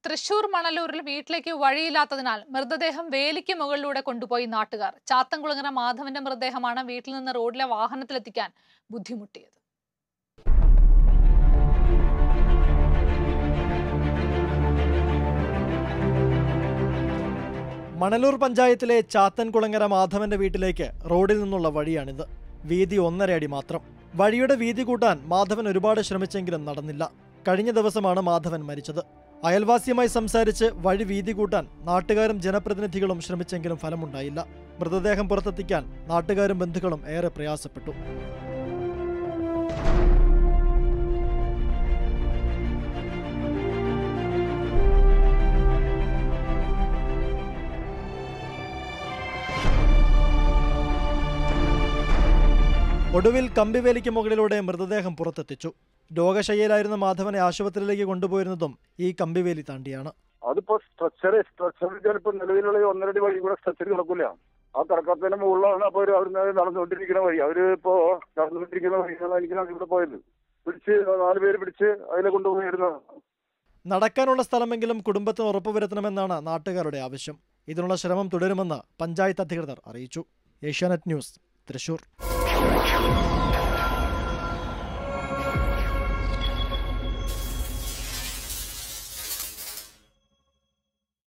തൃശൂർ മണലൂരിൽ വീട്ടിലേക്ക് വഴിയില്ലാത്തതിനാൽ മൃതദേഹം വേലിക്ക് മുകളിലൂടെ കൊണ്ടുപോയി നാട്ടുകാർ ചാത്തൻകുളങ്ങര മാധവന്റെ മൃതദേഹമാണ് വീട്ടിൽ നിന്ന് റോഡിലെ വാഹനത്തിലെത്തിക്കാൻ ബുദ്ധിമുട്ടിയത് മണലൂർ പഞ്ചായത്തിലെ ചാത്തൻകുളങ്ങര മാധവന്റെ വീട്ടിലേക്ക് റോഡിൽ നിന്നുള്ള വഴിയാണിത് വീതി ഒന്നര അടി മാത്രം വഴിയുടെ വീതി കൂട്ടാൻ മാധവൻ ഒരുപാട് ശ്രമിച്ചെങ്കിലും നടന്നില്ല കഴിഞ്ഞ ദിവസമാണ് മാധവൻ മരിച്ചത് അയൽവാസിയുമായി സംസാരിച്ച് വഴി വീതി കൂട്ടാൻ നാട്ടുകാരും ജനപ്രതിനിധികളും ശ്രമിച്ചെങ്കിലും ഫലമുണ്ടായില്ല മൃതദേഹം പുറത്തെത്തിക്കാൻ നാട്ടുകാരും ബന്ധുക്കളും ഏറെ പ്രയാസപ്പെട്ടു ഒടുവിൽ കമ്പിവേലിക്ക് മുകളിലൂടെ മൃതദേഹം പുറത്തെത്തിച്ചു രോഗശയ്യയിലായിരുന്ന മാധവനെ ആശുപത്രിയിലേക്ക് കൊണ്ടുപോയിരുന്നതും ഈ കമ്പിവേലി താണ്ടിയാണ് അതിപ്പോ സ്ട്രക്ചർ സ്ട്രക്ചർ ചിലപ്പോ നിലവിലുള്ള ഈ ഒന്നരടി വഴി കൂടെ സ്ട്രക്ചർ കിടക്കില്ല ആ കിടക്കത്തിന് മുകളിലാണ് അപ്പൊ അവര് അവിടുന്ന് നടന്നുകൊണ്ടിരിക്കുന്ന വഴി അവര് ഇപ്പോ നടന്നുകൊണ്ടിരിക്കുന്ന വഴിയാണ് എനിക്കാണ് ഇവിടെ പോയത് പിടിച്ച് നാല് പേര് പിടിച്ച് അതിലെ കൊണ്ടുപോയിരുന്നു നടക്കാനുള്ള സ്ഥലമെങ്കിലും കുടുംബത്തിന് ഉറപ്പുവരുത്തണമെന്നാണ് നാട്ടുകാരുടെ ആവശ്യം ഇതിനുള്ള ശ്രമം തുടരുമെന്ന് പഞ്ചായത്ത് അധികൃതർ അറിയിച്ചു ഏഷ്യാനെറ്റ് ന്യൂസ് തൃശൂർ